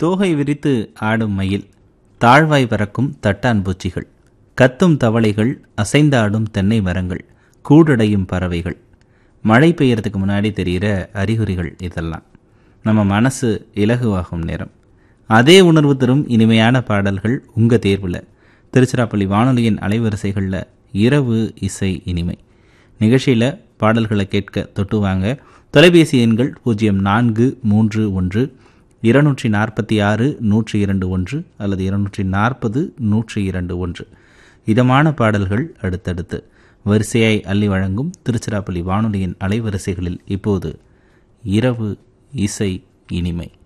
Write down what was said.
தோகை விரித்து ஆடும் மயில் தாழ்வாய் பறக்கும் தட்டான் பூச்சிகள் கத்தும் தவளைகள் அசைந்தாடும் தென்னை மரங்கள் கூடடையும் பறவைகள் மழை பெய்யறதுக்கு முன்னாடி தெரிகிற அறிகுறிகள் இதெல்லாம் நம்ம மனசு இலகுவாகும் நேரம் அதே உணர்வு தரும் இனிமையான பாடல்கள் உங்கள் தேர்வில் திருச்சிராப்பள்ளி வானொலியின் அலைவரிசைகளில் இரவு இசை இனிமை நிகழ்ச்சியில் பாடல்களை கேட்க தொட்டு வாங்க தொலைபேசி எண்கள் பூஜ்ஜியம் நான்கு மூன்று ஒன்று இருநூற்றி நாற்பத்தி ஆறு நூற்றி இரண்டு ஒன்று அல்லது இருநூற்றி நாற்பது நூற்றி இரண்டு ஒன்று இதமான பாடல்கள் அடுத்தடுத்து வரிசையாய் அள்ளி வழங்கும் திருச்சிராப்பள்ளி வானொலியின் அலைவரிசைகளில் இப்போது இரவு இசை இனிமை